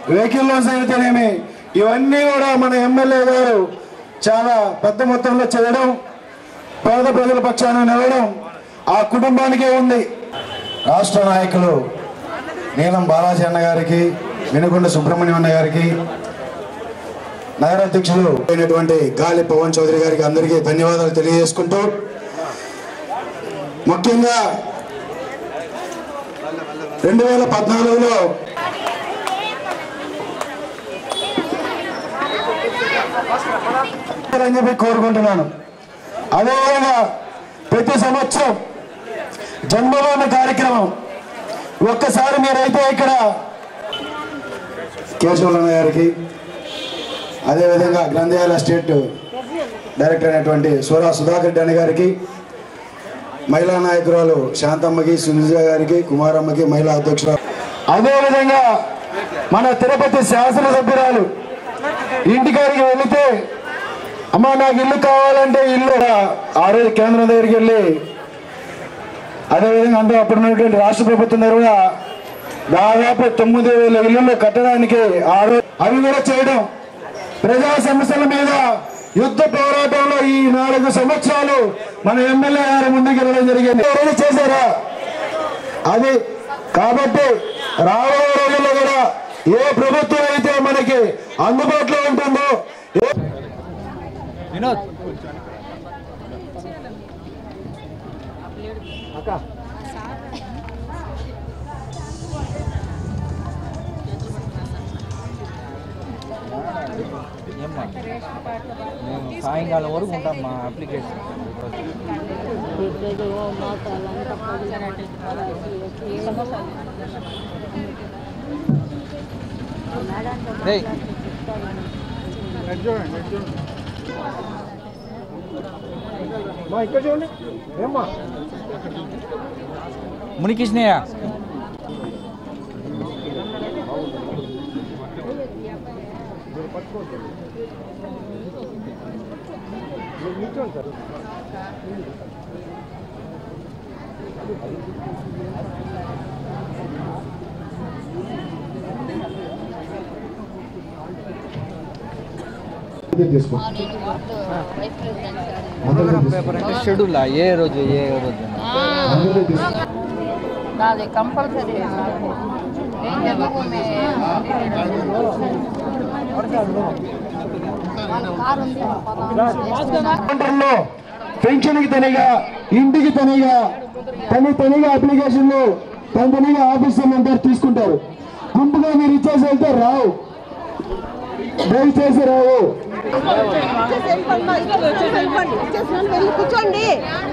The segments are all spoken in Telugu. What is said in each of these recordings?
వెహికల్ లోన్స్ అయితేనేమి ఇవన్నీ కూడా మన ఎమ్మెల్యే గారు చాలా పెద్ద మొత్తంలో చేయడం పేద ప్రజల పక్షాన నిలవడం ఆ కుటుంబానికే ఉంది రాష్ట్ర నాయకులు నీలం బాలాజీ అన్న గారికి వెనుకొండ సుబ్రహ్మణ్యం అన్న గారికి నగరాధ్యక్షులు అయినటువంటి గాలి పవన్ చౌదరి గారికి అందరికీ ధన్యవాదాలు తెలియజేసుకుంటూ ముఖ్యంగా రెండు వేల పద్నాలుగులో అని చెప్పి కోరుకుంటున్నాను అదేవిధంగా ప్రతి సంవత్సరం జన్మభూమి కార్యక్రమం ఒక్కసారి మీరైతే ఇక్కడ కేశవలన్న గారికి అదేవిధంగా గ్రంథాలయ స్టేట్ డైరెక్టర్ అయినటువంటి సూరా సుధాకర్ రెడ్డి అన్న గారికి మహిళా నాయకురాలు శాంతమ్మకి సునిజ గారికి కుమారమ్మకి మహిళా అధ్యక్షురాలు అదేవిధంగా మన తిరుపతి శాసనసభ్యురాలు ఇంటికాడికి వెళితే అమ్మ నాకు ఇల్లు కావాలంటే ఇల్లు ఆ రోజు కేంద్రం దగ్గరికి వెళ్ళి అదేవిధంగా అందరూ అప్పుడు ఉన్నటువంటి రాష్ట్ర ప్రభుత్వం దగ్గర కూడా దాదాపు తొమ్మిది వేల ఇల్లు కట్టడానికి ఆ రోజు అవి కూడా చేయడం ప్రజా సమస్యల మీద యుద్ధ పోరాటంలో ఈ నాలుగు సంవత్సరాలు మన ఎమ్మెల్యే గారు ముందుకు వెళ్ళడం జరిగింది ఎవరైనా చేశారా అది కాబట్టి రాబోయే రోజుల్లో కూడా ఏ ప్రభుత్వం అయితే మనకి అందుబాటులో ఉంటుందో ఏ వినోద్ ఏమ్మా మేము సాయంకాలం వరకు ఉంటాం మా అప్లికేషన్ రేయ్ ఇక్కడ చూడండి ఏమ్మా మునికృష్ణయ్య తీసుకో పేపర్ అంటే షెడ్యూల్ ఏ రోజు ఏ రోజు నాది కంపల్సరీ ఏం జన్మభూమి వాళ్ళ కారు ఉంది సెంటర్లో పెన్షన్కి తనిగా ఇంటికి తనిగా తని తనిగా అప్లికేషన్లు తన తనిగా ఆఫీస్ అంటారు తీసుకుంటారు గుంపుగా మీరు ఇచ్చేసి వెళ్తే రావు దయచేసి రావు వెళ్ళి కూర్చోండి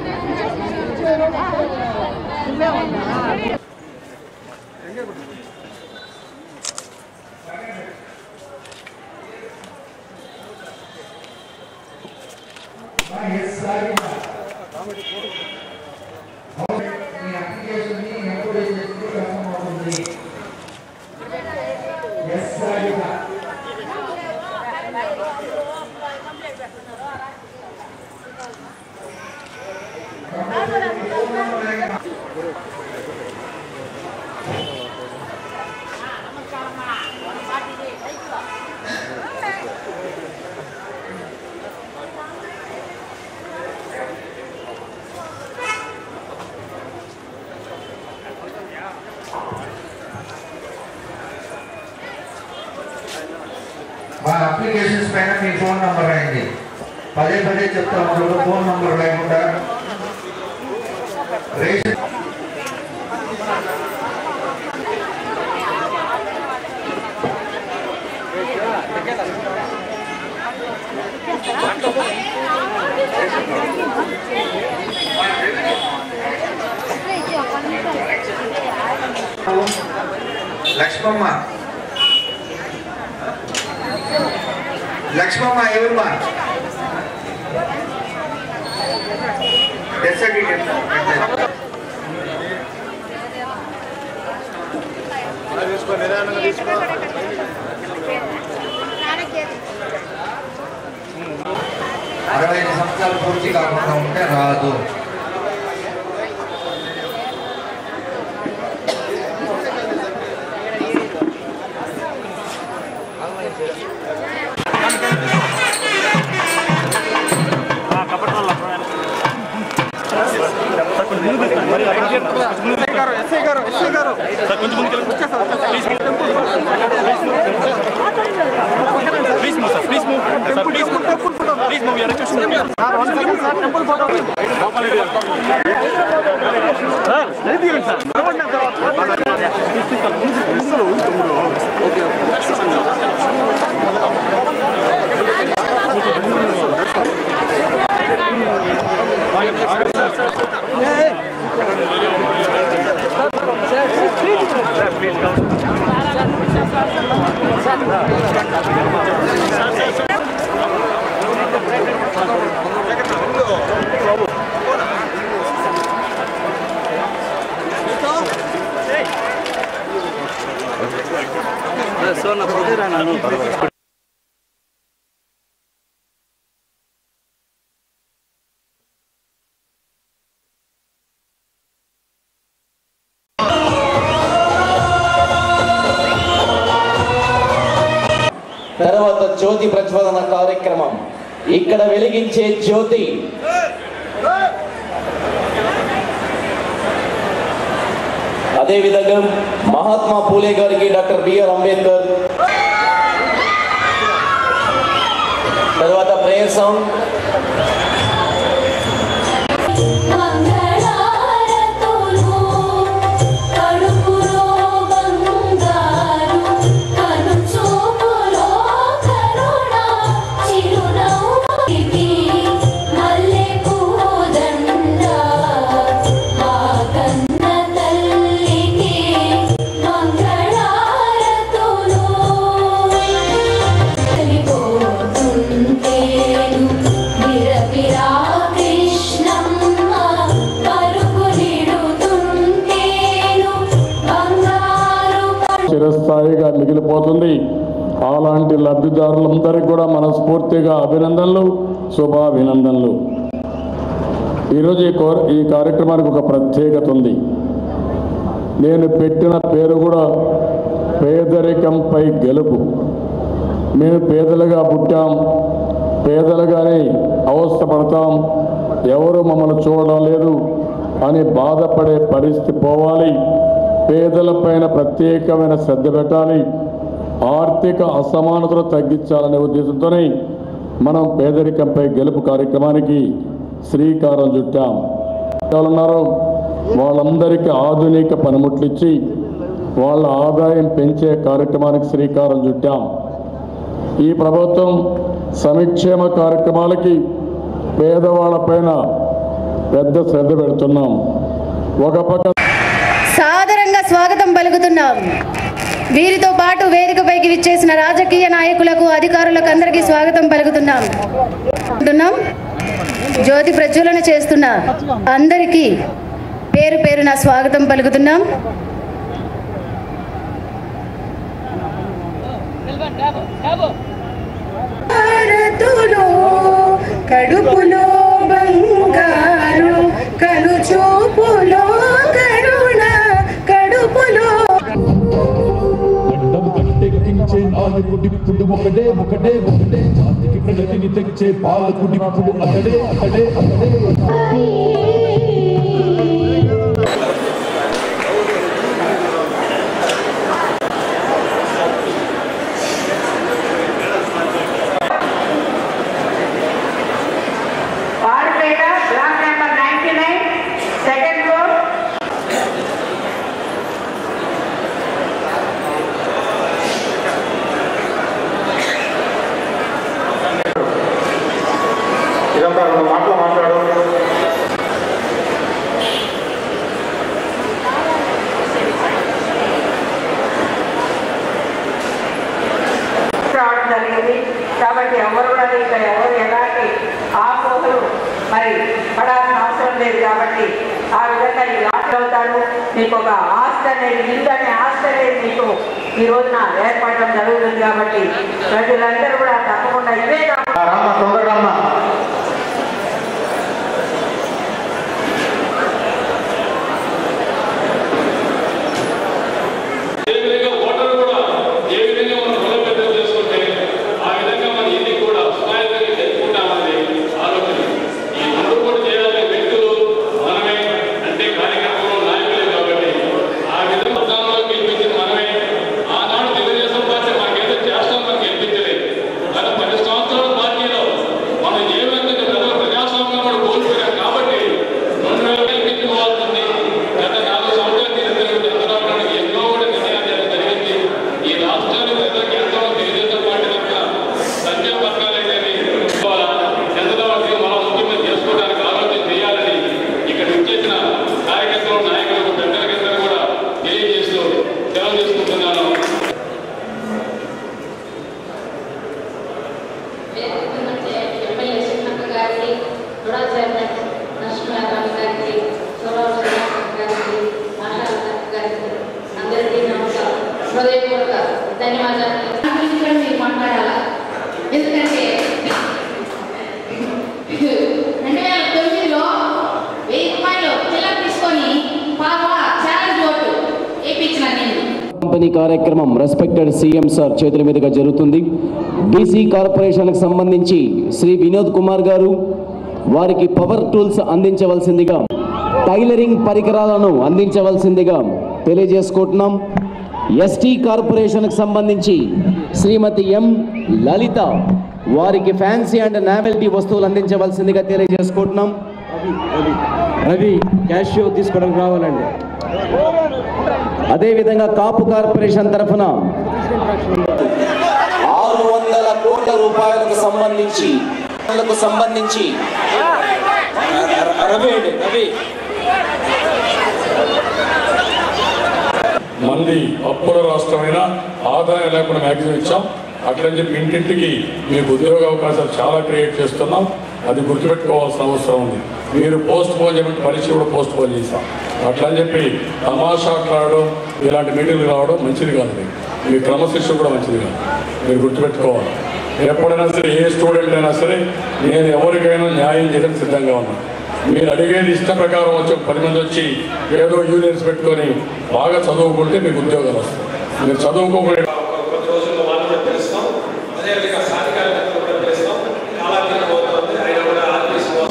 మా అప్లికేషన్స్ పైన మీ ఫోన్ నంబర్ రాయండి పదే పదే చెప్తా ఉంటారు ఫోన్ నంబర్ లేకుండా రేషన్ లక్ష్మమ్మ లక్ష్మమ్మ ఎవరుమా డెత్ సర్టిఫికేట్ అరవై ఐదు సంవత్సరాలు పూర్తి కాకుండా ఉంటే రాదు తర్వాత జ్యోతి ప్రజ్వలన కార్యక్రమం ఇక్కడ వెలిగించే జ్యోతి అదేవిధంగా మహాత్మా పూలే గారికి డాక్టర్ బిఆర్ అంబేద్కర్ తర్వాత ప్రేయర్ సౌండ్ మంగళారతులు కడుపులో బంగారు కనుచూపులో కరుణ చిరునవ్వుకి మల్లెపూదండ మా కన్న తల్లికి మంగళారతులు కలిపోతుంటేను విరవిరా కృష్ణమ్మ పరుగులిడుతుంటేను బంగారు చిరస్థాయిగా మిగిలిపోతుంది అలాంటి లబ్ధిదారులందరికీ కూడా మనస్ఫూర్తిగా అభినందనలు శుభాభినందనలు ఈరోజు ఈ కో ఈ కార్యక్రమానికి ఒక ప్రత్యేకత ఉంది నేను పెట్టిన పేరు కూడా పేదరికంపై గెలుపు మేము పేదలుగా పుట్టాం పేదలుగానే అవస్థపడతాం ఎవరు మమ్మల్ని చూడడం లేదు అని బాధపడే పరిస్థితి పోవాలి పేదలపైన ప్రత్యేకమైన శ్రద్ధ పెట్టాలి ఆర్థిక అసమానతలు తగ్గించాలనే ఉద్దేశంతోనే మనం పేదరికంపై గెలుపు కార్యక్రమానికి శ్రీకారం చుట్టాం ఎవరు ఉన్నారో వాళ్ళందరికీ ఆధునిక పనిముట్లు ఇచ్చి వాళ్ళ ఆదాయం పెంచే కార్యక్రమానికి శ్రీకారం చుట్టాం ఈ ప్రభుత్వం సంక్షేమ కార్యక్రమాలకి పేదవాళ్ళపైన పెద్ద శ్రద్ధ పెడుతున్నాం ఒక పక్క సాదరంగా స్వాగతం పలుకుతున్నాం వీరితో పాటు వేదికపైకి విచ్చేసిన రాజకీయ నాయకులకు అధికారులకు అందరికీ స్వాగతం పలుకుతున్నాం అంటున్నాం జ్యోతి ప్రజ్వలన చేస్తున్న అందరికీ పేరు పేరున స్వాగతం పలుకుతున్నాం భారతులో కడుపులో బంగారు కనుచూపులో కరుణ కడుపులో గడ్డం గట్టెక్కించే నాయకుడిప్పుడు ఒకడే ఒకడే ఒకడే జాతికి ప్రగతిని తెచ్చే పాలకుడిప్పుడు అతడే అతడే అతడే Varipeta block number ninety nine second floor ఇదంతా రెండు మాటలు మాట్లాడు రావడం జరిగింది కాబట్టి ఎవరు కూడా ఇంకా ఎవరు ఎలాంటి ఆపోహలు మరి పడాల్సిన అవసరం లేదు కాబట్టి ఆ విధంగా ఈ లాస్ట్ అవుతారు మీకు ఒక ఆస్తి అనేది ఇల్లు అనే ఆస్తి అనేది మీకు ఈ రోజున ఏర్పడడం జరుగుతుంది కాబట్టి ప్రజలందరూ కూడా తప్పకుండా ఇవే కాకుండా రామ్మ తొందరగా అమ్మా అదేవిధంగా ఓటర్ కూడా ఏ విధంగా మనం బలోపేతం చేసుకుంటే ఆ విధంగా మన ఇది కూడా సునాయాసంగా జరుపుకుంటామని ఆలోచన ఈ రెండు కూడా చేయాలనే వ్యక్తులు మనమే అంటే కార్యక్రమంలో నాయకులే కాబట్టి ఆ విధంగా మతాల్లో గెలిపించింది మనమే ఆనాడు తెలుగుదేశం పార్టీ మనకేదో చేస్తాం మనకు గెలిపించలేదు గత పది సంవత్సరాల పార్టీలో హృదయపూర్వక ధన్యవాదాలు దాని గురించి కూడా మీరు మాట్లాడాలా ఎందుకంటే రెండు వేల తొమ్మిదిలో వెయ్యి రూపాయలు పిల్లలు తీసుకొని పాప ఛాలెంజ్ ఓటు వేయించిన నేను కంపెనీ కార్యక్రమం రెస్పెక్టెడ్ సీఎం సార్ చేతుల మీదుగా జరుగుతుంది బీసీ కార్పొరేషన్కి సంబంధించి శ్రీ వినోద్ కుమార్ గారు వారికి పవర్ టూల్స్ అందించవలసిందిగా టైలరింగ్ పరికరాలను అందించవలసిందిగా తెలియజేసుకుంటున్నాం ఎస్టీ కార్పొరేషన్కి సంబంధించి శ్రీమతి ఎం లలిత వారికి ఫ్యాన్సీ అండ్ నావెల్టీ వస్తువులు అందించవలసిందిగా తెలియజేసుకుంటున్నాం రవి క్యాషియో తీసుకోవడానికి రావాలండి అదేవిధంగా కాపు కార్పొరేషన్ తరఫున ఆరు వందల కోట్ల రూపాయలకు సంబంధించి లకు సంబంధించి రవి అండి రవి మంది అప్పుల రాష్ట్రమైన ఆదాయం లేకుండా మ్యాక్సిమం ఇచ్చాం అట్లని చెప్పి ఇంటింటికి మీకు ఉద్యోగ అవకాశాలు చాలా క్రియేట్ చేస్తున్నాం అది గుర్తుపెట్టుకోవాల్సిన అవసరం ఉంది మీరు పోస్ట్ పోన్ చేయమంటే పరీక్ష కూడా పోస్ట్ పోన్ చేశాం అట్లా అని చెప్పి తమాషాట్లాడడం ఇలాంటి మీటింగ్లు రావడం మంచిది కాదు మీకు మీ క్రమశిక్షణ కూడా మంచిది కాదు మీరు గుర్తుపెట్టుకోవాలి ఎప్పుడైనా సరే ఏ స్టూడెంట్ అయినా సరే నేను ఎవరికైనా న్యాయం చేయడానికి సిద్ధంగా ఉన్నాను మీరు అడిగేది ఇష్ట ప్రకారం వచ్చి ఒక పది మంది వచ్చి ఏదో యూనియన్స్ పెట్టుకొని బాగా చదువుకుంటే మీకు ఉద్యోగాలు వస్తాయి మీరు చదువుకోకుండా కొద్ది రోజుల్లో వాళ్ళు కూడా తెలుస్తాం అదేవిధంగా సాధికారికతలు కూడా తెలుస్తాం కాలాతీతం అవుతుంది అయినా కూడా ఆత్మవిశ్వాసం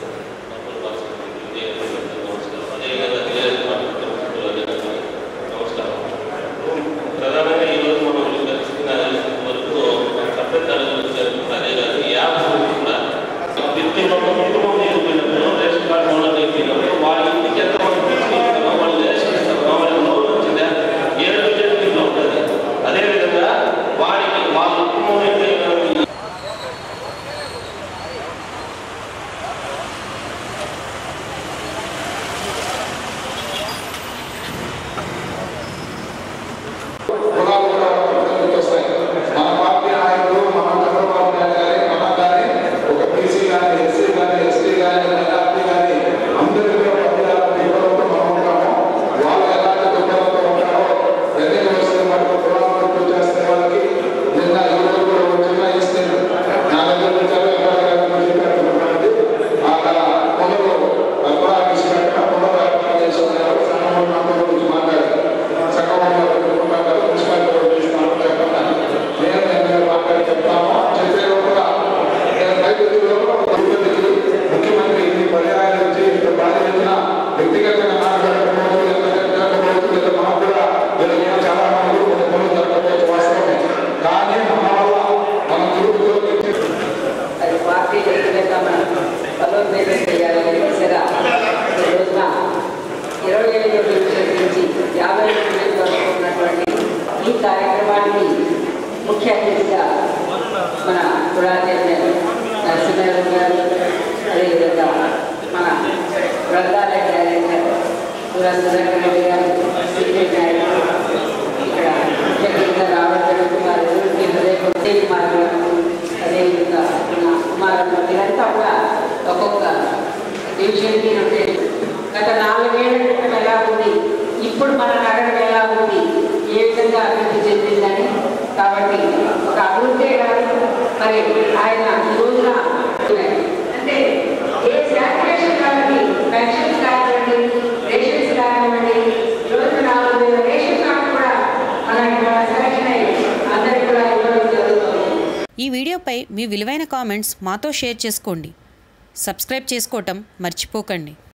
ప్రధానంగా ఈరోజు మనం దర్శించిన వరకు సభ్యతలు అదే కాదు యాప్ కూడా వ్యక్తి ఒక కుటుంబం నేర్పినప్పుడు రేషన్ కార్డు మోడల్ నేర్పినప్పుడు వాళ్ళ ఇంటికి ఎంత మంది తీసుకెళ్తారో వాళ్ళు రేషన్ ఇస్తారో వాళ్ళకి లోన్ వచ్చిందా ఏ బడ్జెట్ కింద ఉంటుంది అదేవిధంగా వారికి వాళ్ళ కుటుంబం యొక్క మన పార్టీ నాయకులు మన చంద్రబాబు నాయుడు గారి మన గారి ఒక బీసీ కానీ ఎస్సీ కానీ ఎస్టీ కానీ మైనార్టీ కానీ అందరికీ కూడా పదివేల ఇవ్వడంతో మనం ఉంటాము వాళ్ళు ఎలాంటి దుఃఖంతో ఉంటారో ఎన్ని వస్తున్న మనకు కులాలను చేస్తే వాళ్ళకి నిన్న ఈ రోజు కూడా వచ్చిన ఇస్తే నా దగ్గర వచ్చారు అక్కడ కొందరు అబ్బాయి కొందరు ఏర్పాటు చేసుకున్నారు సంఘం గురించి మాట్లాడారు సంఘం పెట్టుకుంటారు మున్సిపాలిటీ చేస్తున్నారు చెప్పండి నేను నేను మాట్లాడి చెప్తాము చెప్పే లోపల నేను బయట తిరుగుతున్నప్పుడు ముఖ్యమంత్రి ఇన్ని పర్యాయాలు వచ్చి ఇంత బాధ్యత వ్యక్తిగతంగా మాట్లాడకపోవచ్చు జరగకపోవచ్చు లేదా మాకు కూడా వీళ్ళకి కూడా చాలా మంది కొన్ని పనులు జరగకపోవచ్చు వాస్తవమే కానీ మన వల్ల మన గ్రూపులో అది పార్టీ వ్యక్తిగత మనం బలోపేతం చేయాలని దిశగా ఈ రోజున ఇరవై ఐదు నిమిషాల నుంచి యాభై నిమిషాల వరకు ఉన్నటువంటి ఈ కార్యక్రమానికి ముఖ్య అతిథిగా మన పురాతన నరసింహారావు గారు అదేవిధంగా మన గ్రంథాలయ డైరెక్టర్ సురేంద్ర రెడ్డి గారు సీక్రెట్ నాయకులు ఇక్కడ ముఖ్య అతిథిగా రావడం వారు హృదయ కుమార్ గారు అదేవిధంగా మన కుమారమ్మ వీరంతా కూడా ఒక్కొక్క డివిజన్కి ఉంటే గత నాలుగేళ్ల క్రితం ఎలా ఉంది ఇప్పుడు మన నగరం ఎలా ఉంది ఏ విధంగా అభివృద్ధి చెందిందని కాబట్టి ఒక అభివృద్ధి కాదు మరి ఆయన ఈ రోజున అంటే ఏ శాచురేషన్ కావాలి పెన్షన్స్ కానివ్వండి రేషన్స్ కానివ్వండి ఈ రోజు నాలుగు వేల రేషన్ కార్డు కూడా మనకి మన సెలక్షన్ అయ్యి అందరికీ కూడా ఇవ్వడం జరుగుతుంది ఈ వీడియోపై మీ విలువైన కామెంట్స్ మాతో షేర్ చేసుకోండి సబ్స్క్రైబ్ చేసుకోవటం మర్చిపోకండి